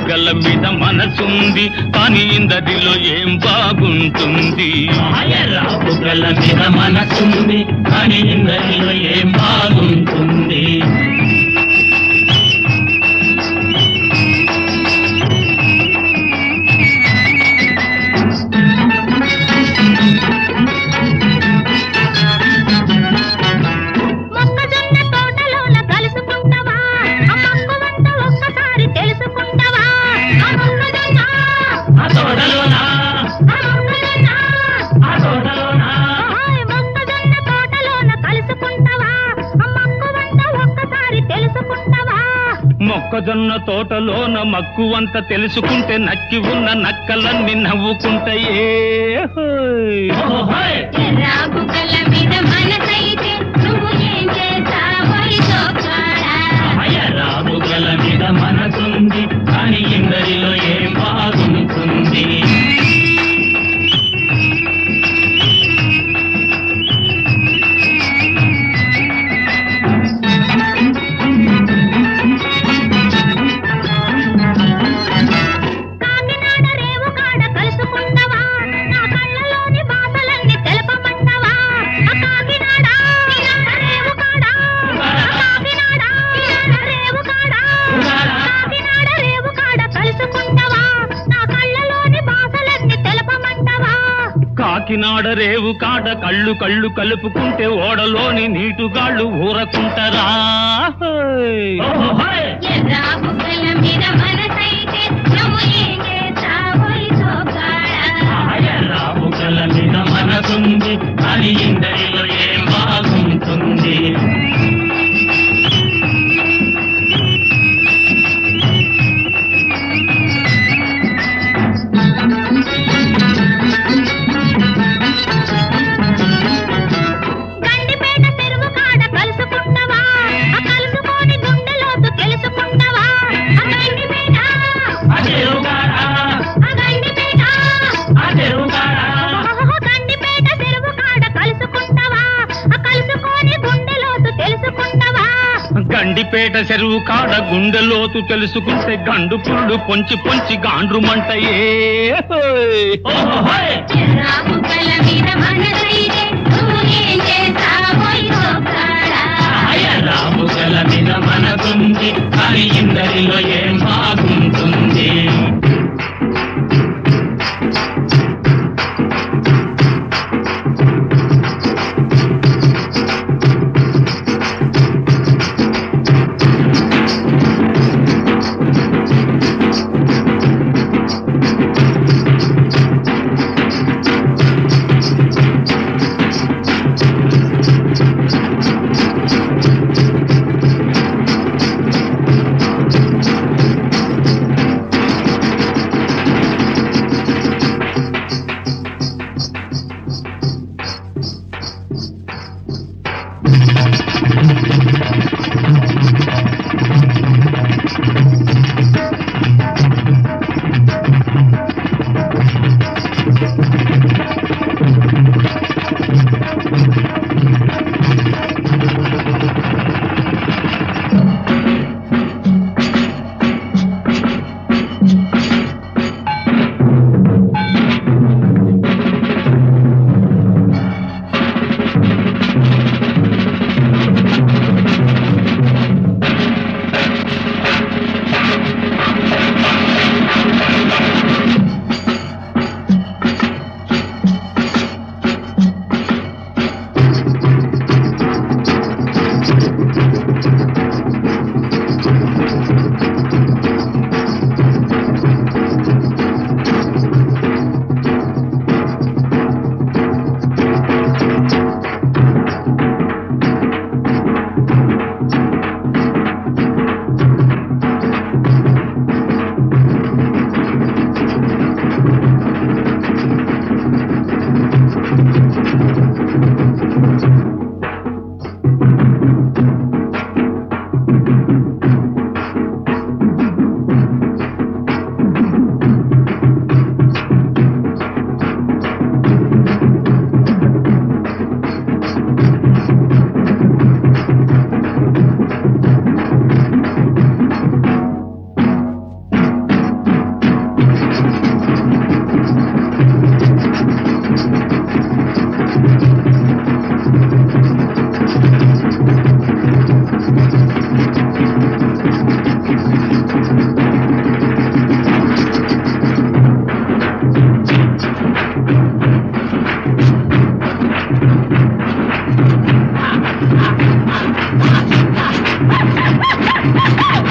బుగ్గల మీద మనసుంది కానీ ఇందరిలో ఏం బాగుంటుంది ఎర్ర బుగ్గల మీద మనసుంది కానీ ఇందరిలో ఏం బాగుంటుంది మొక్కజొన్న తోటలోన కలుసుకుంటావా ఆ మక్కువంత ఒక్కసారి తెలుసుకుంటావా ఆ మొక్కజొన్న ఆ తోటలోనా ఆ మొక్కజొన్న ఆ తోటలోనా ఓయ్ మొక్కజొన్న తోటలోన కలుసుకుంటావా ఆ మక్కువంత ఒక్కసారి తెలుసుకుంటావా మొక్కజొన్న తోటలోన మక్కువంత తెలుసుకుంటే నక్కి ఉన్న నక్కలన్నీ నవ్వుకుంటాయే హోయ్. ఓహోయ్! ఎర్ర బుగ్గల మీద మనసైతే నువ్వు ఏం చేస్తావోయ్ సోకాడా ఎర్ర బుగ్గల మీద మనసుంది కానీ ఇందరిలో ఏం బాగుంటుంది కాకినాడ రేవు కాడ కలుసుకుంటావా నా కళ్ళలోని బాధలన్నీ తెలపమంటావా ఆ కాకినాడ రేవు కాడ ఆ కాకినాడ రేవు కాడ కాకినాడ రేవు కాడ కలుసుకుంటావా నా కళ్ళలోని బాధలన్నీ తెలపమంటావా కాకినాడ రేవు కాడ కళ్ళు కళ్ళు కలుపుకుంటే ఓడలోని నీటుగాళ్ళు ఊరకుంటారా హోయ్. ఓహోయ్! ఎర్ర బుగ్గల మీద మనసైతే నువ్వు ఏం చేస్తావోయ్ సోకాడా ఎర్ర బుగ్గల మీద మనసుంది కానీ ఇందరిలో ఏం బాగుంటుంది గండిపేట చెరువు కాడ కలుసుకుంటావా ఆ కలుసుకొని గుండెలోతు తెలుసుకుంటావా ఆ గండిపేట ఆ చెరువుగాడా, ఆ గండిపేట ఆ చెరువుగాడా, ఓహో, గండిపేట చెరువు కాడ కలుసుకుంటావా ఆ కలుసుకొని గుండెలోతు తెలుసుకుంటావా గండిపేట చెరువు కాడ గుండెలోతు తెలుసుకుంటే గండు పుళ్ళు పొంచి పొంచి గాండ్రుమంటయే హోయ్. ఓహోయ్! ఎర్ర బుగ్గల మీద మనసైతే నువ్వు ఏం చేస్తావోయ్ సోకాడా ఎర్ర బుగ్గల మీద మనసుంది కానీ ఇందరిలో ఏం బాగుంటుంది ఆ